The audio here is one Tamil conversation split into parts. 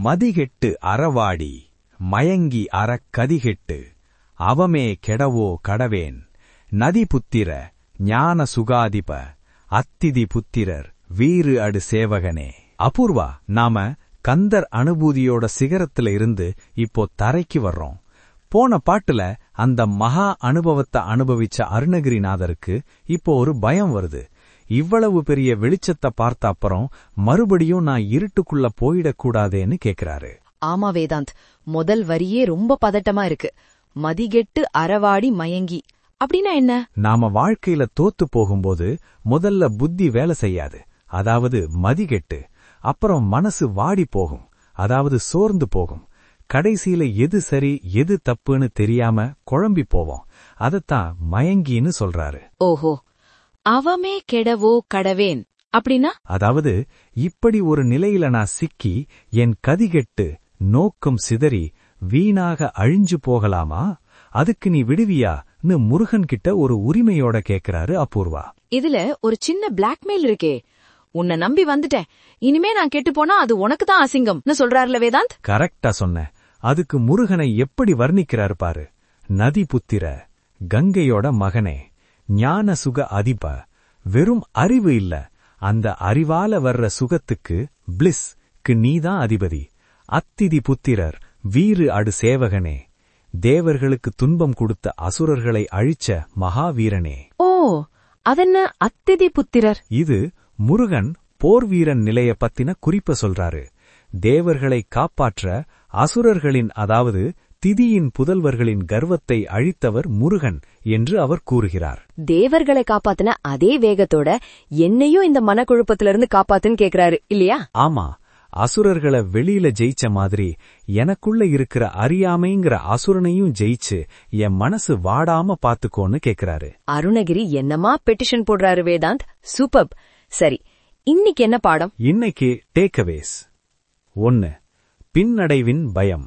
மதிகெட்டு அறவாடி மயங்கி அறக் கதிகெட்டு அவமே கெடவோ கடவேன் நதி புத்திர ஞான சுகாதிப அத்திதி புத்திரர் வீறு அடு சேவகனே அபூர்வா நாம கந்தர் அனுபூதியோட சிகரத்துல இருந்து இப்போ தரைக்கு வர்றோம் போன பாட்டுல அந்த மகா அனுபவத்தை அனுபவிச்ச அருணகிரிநாதருக்கு இப்போ ஒரு பயம் வருது இவ்வளவு பெரிய வெளிச்சத்தை பார்த்த அப்புறம் மறுபடியும் நான் இருட்டுக்குள்ள போயிடக்கூடாதேன்னு கேக்குறாரு ஆமா வேதாந்த் முதல் வரியே ரொம்ப பதட்டமா இருக்கு மதிகெட்டு அறவாடி மயங்கி அப்படின்னா என்ன நாம வாழ்க்கையில தோத்து போகும்போது முதல்ல புத்தி வேலை செய்யாது அதாவது மதிகெட்டு அப்புறம் மனசு வாடி போகும் அதாவது சோர்ந்து போகும் கடைசியில எது சரி எது தப்புன்னு தெரியாம குழம்பி போவோம் அதத்தான் மயங்கின்னு சொல்றாரு ஓஹோ அவமே கெடவோ கடவேன் அப்படின்னா அதாவது இப்படி ஒரு நிலையில நான் சிக்கி என் கதிகெட்டு நோக்கம் சிதறி வீணாக அழிஞ்சு போகலாமா அதுக்கு நீ விடுவியான்னு முருகன் கிட்ட ஒரு உரிமையோட கேக்குறாரு அபூர்வா இதுல ஒரு சின்ன பிளாக்மெயில் இருக்கே உன்னை நம்பி வந்துட்டேன் இனிமே நான் கெட்டு போனா அது உனக்கு தான் அசிங்கம்னு சொல்றாருல வேதாந்த் கரெக்டா சொன்ன அதுக்கு முருகனை எப்படி வர்ணிக்கிறாரு பாரு நதி புத்திர கங்கையோட மகனே ஞான சுக அதிப வெறும் அறிவு இல்ல அந்த அறிவால வர்ற சுகத்துக்கு பிளிஸ் க்கு நீதான் அதிபதி அத்திதி புத்திரர் வீறு அடு சேவகனே தேவர்களுக்கு துன்பம் கொடுத்த அசுரர்களை அழிச்ச மகாவீரனே ஓ அதென்ன அத்திதி புத்திரர் இது முருகன் போர் வீரன் நிலைய பத்தின குறிப்ப சொல்றாரு தேவர்களை காப்பாற்ற அசுரர்களின் அதாவது திதியின் புதல்வர்களின் கர்வத்தை அழித்தவர் முருகன் என்று அவர் கூறுகிறார் தேவர்களை காப்பாத்தின அதே வேகத்தோட என்னையும் இந்த மனக்குழப்பத்திலிருந்து காப்பாத்துன்னு கேக்குறாரு இல்லையா ஆமா அசுரர்களை வெளியில ஜெயிச்ச மாதிரி எனக்குள்ள இருக்கிற அறியாமைங்கிற அசுரனையும் ஜெயிச்சு என் மனசு வாடாம பாத்துக்கோன்னு கேக்குறாரு அருணகிரி என்னமா பெட்டிஷன் போடுறாரு வேதாந்த் சூப்பர் சரி இன்னைக்கு என்ன பாடம் இன்னைக்கு டேக்அவேஸ் ஒன்னு பின்னடைவின் பயம்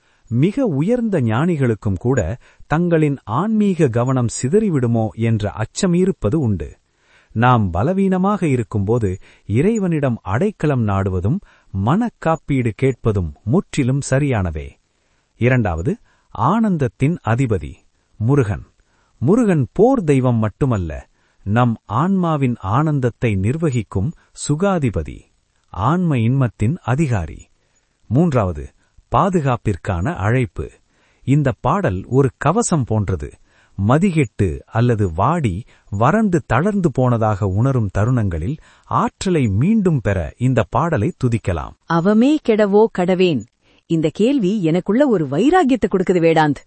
மிக உயர்ந்த ஞானிகளுக்கும் கூட தங்களின் ஆன்மீக கவனம் சிதறிவிடுமோ என்ற அச்சம் இருப்பது உண்டு நாம் பலவீனமாக இருக்கும்போது இறைவனிடம் அடைக்கலம் நாடுவதும் மனக்காப்பீடு கேட்பதும் முற்றிலும் சரியானவே இரண்டாவது ஆனந்தத்தின் அதிபதி முருகன் முருகன் போர் தெய்வம் மட்டுமல்ல நம் ஆன்மாவின் ஆனந்தத்தை நிர்வகிக்கும் சுகாதிபதி ஆன்ம இன்மத்தின் அதிகாரி மூன்றாவது பாதுகாப்பிற்கான அழைப்பு இந்த பாடல் ஒரு கவசம் போன்றது மதிகெட்டு அல்லது வாடி வறண்டு தளர்ந்து போனதாக உணரும் தருணங்களில் ஆற்றலை மீண்டும் பெற இந்த பாடலை துதிக்கலாம் அவமே கெடவோ கடவேன் இந்த கேள்வி எனக்குள்ள ஒரு வைராகியத்தை கொடுக்குது வேதாந்த்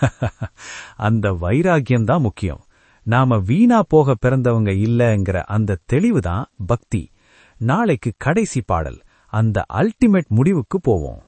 அந்த வைராகியம்தான் முக்கியம் நாம வீணா போக பிறந்தவங்க இல்லங்கிற அந்த தெளிவுதான் பக்தி நாளைக்கு கடைசி பாடல் அந்த அல்டிமேட் முடிவுக்கு போவோம்